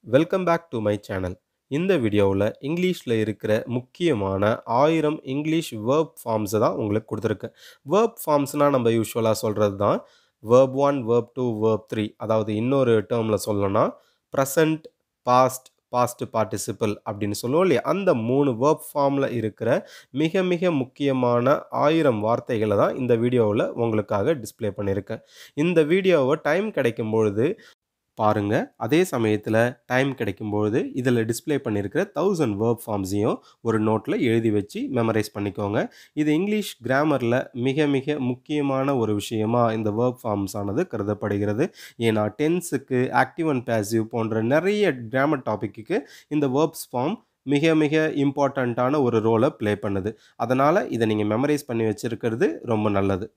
welcome back to my channel இந்த வீடியோவில் இங்கிலீஷில் இருக்கிற முக்கியமான ஆயிரம் இங்கிலீஷ் வேர்ப் ஃபார்ம்ஸை தான் உங்களுக்கு கொடுத்துருக்கேன் வேர்ப் ஃபார்ம்ஸ்னால் நம்ம யூஸ்வலாக சொல்கிறது தான் verb one verb two verb three அதாவது இன்னொரு டேர்மில் சொல்லணும்னா ப்ரெசண்ட் பாஸ்ட் பாஸ்ட் பார்ட்டிசிபிள் அப்படின்னு சொல்லுவோம் இல்லையா அந்த மூணு வேர்ப் ஃபார்மில் இருக்கிற மிக மிக முக்கியமான ஆயிரம் வார்த்தைகளை தான் இந்த வீடியோவில் உங்களுக்காக டிஸ்ப்ளே பண்ணியிருக்கேன் இந்த வீடியோவை டைம் கிடைக்கும் பொழுது பாருங்கள் அதே சமயத்தில் டைம் கிடைக்கும்பொழுது இதில் டிஸ்ப்ளே பண்ணியிருக்கிற தௌசண்ட் வேர்ப் ஃபார்ம்ஸையும் ஒரு நோட்டில் எழுதி வச்சு மெமரைஸ் பண்ணிக்கோங்க இது இங்கிலீஷ் கிராமரில் மிக மிக முக்கியமான ஒரு விஷயமா இந்த வேர்ப் ஃபார்ம்ஸ் ஆனது கருதப்படுகிறது ஏன்னா டென்ஸுக்கு ஆக்டிவ் அண்ட் பேசிவ் போன்ற நிறைய கிராமர் டாப்பிக்கு இந்த வேர்ப்ஸ் ஃபார்ம் மிக மிக இம்பார்ட்டண்ட்டான ஒரு ரோலை ப்ளே பண்ணுது அதனால் இதை நீங்கள் மெமரைஸ் பண்ணி வச்சுருக்கிறது ரொம்ப நல்லது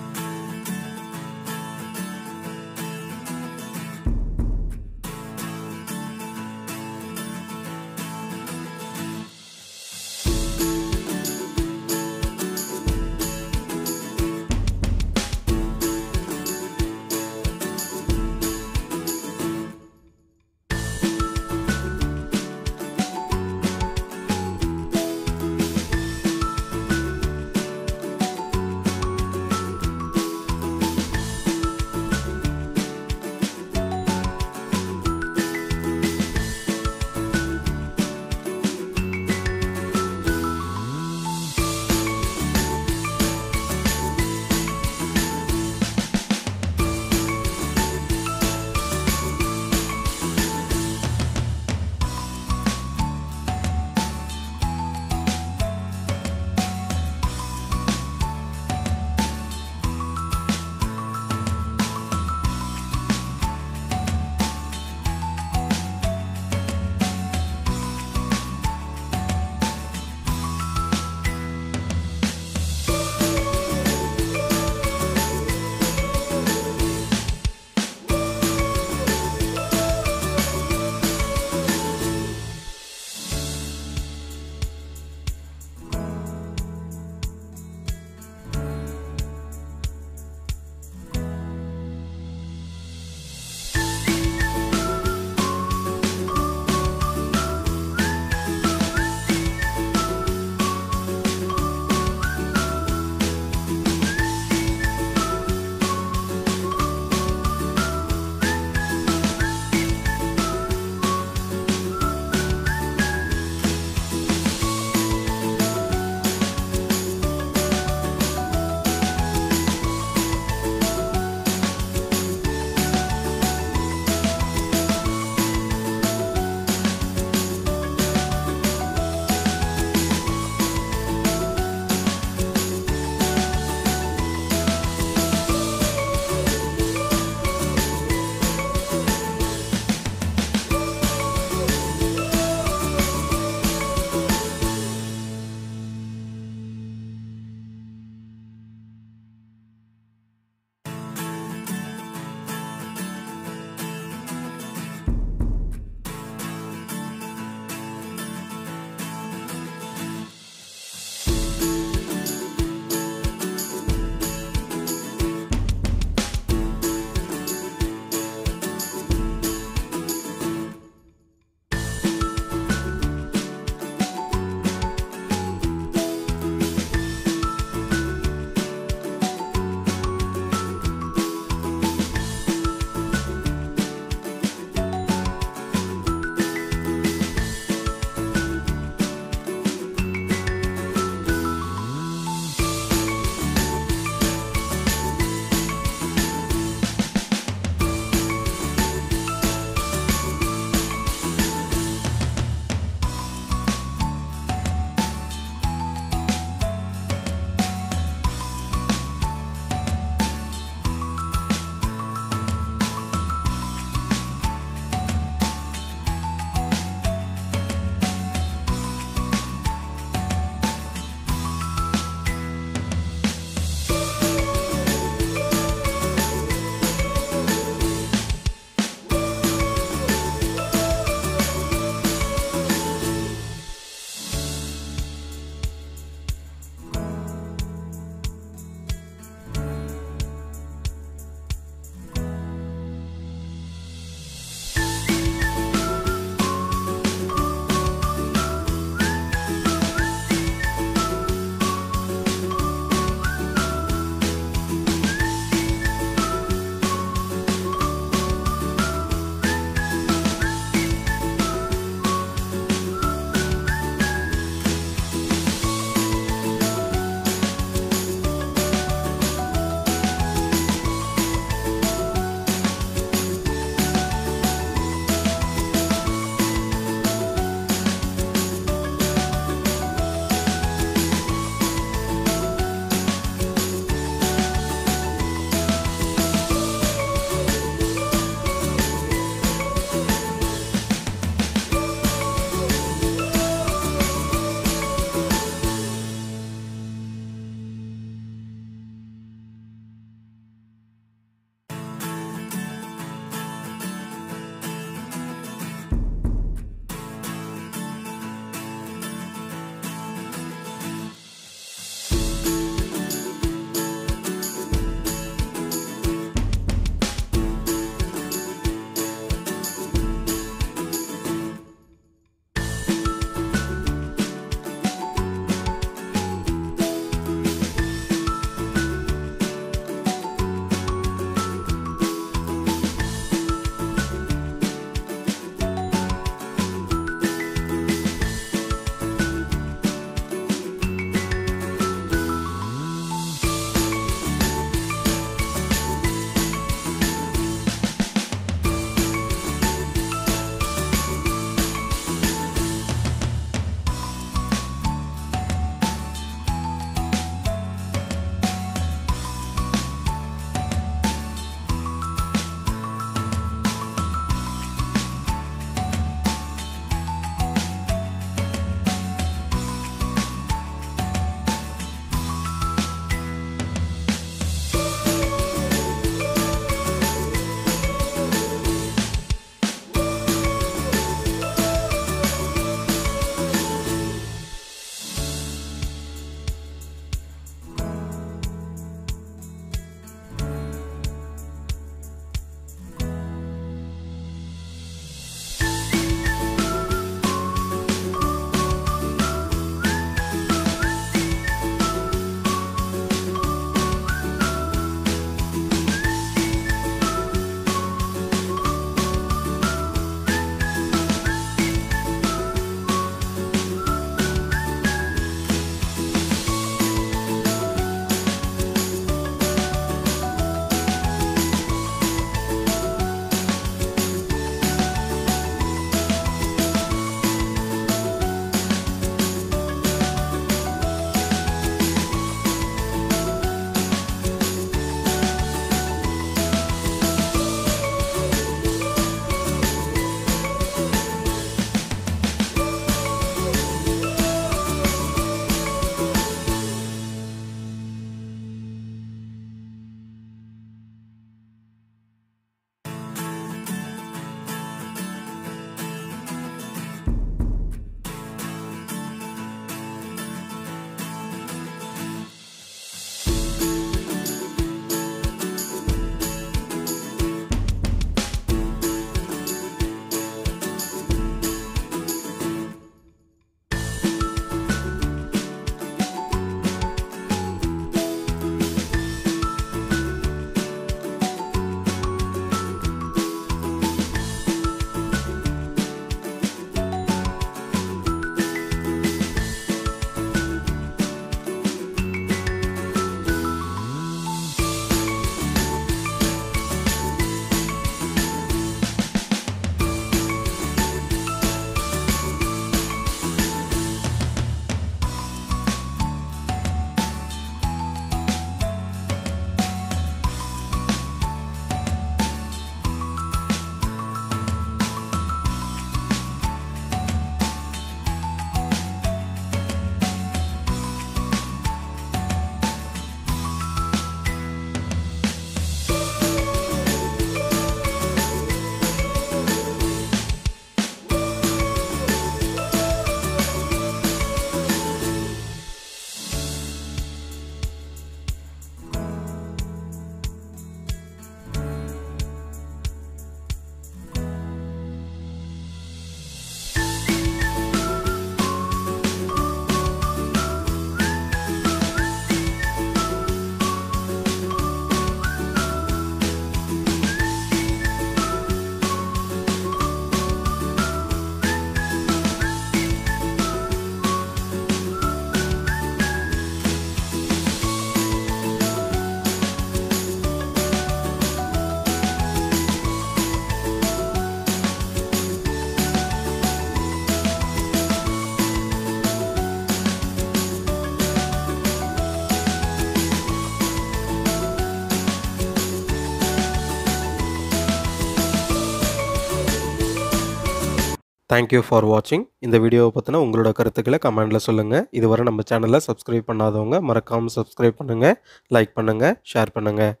தேங்க்யூ ஃபார் வாட்சிங் இந்த வீடியோவை பற்றின உங்களோட கருத்துக்களை கமெண்டில் சொல்லுங்கள் இதுவரை நம்ம சேனலை சப்ஸ்கிரைப் பண்ணாதவங்க மறக்காமல் சப்ஸ்கிரைப் பண்ணுங்கள் லைக் பண்ணுங்கள் ஷேர் பண்ணுங்கள்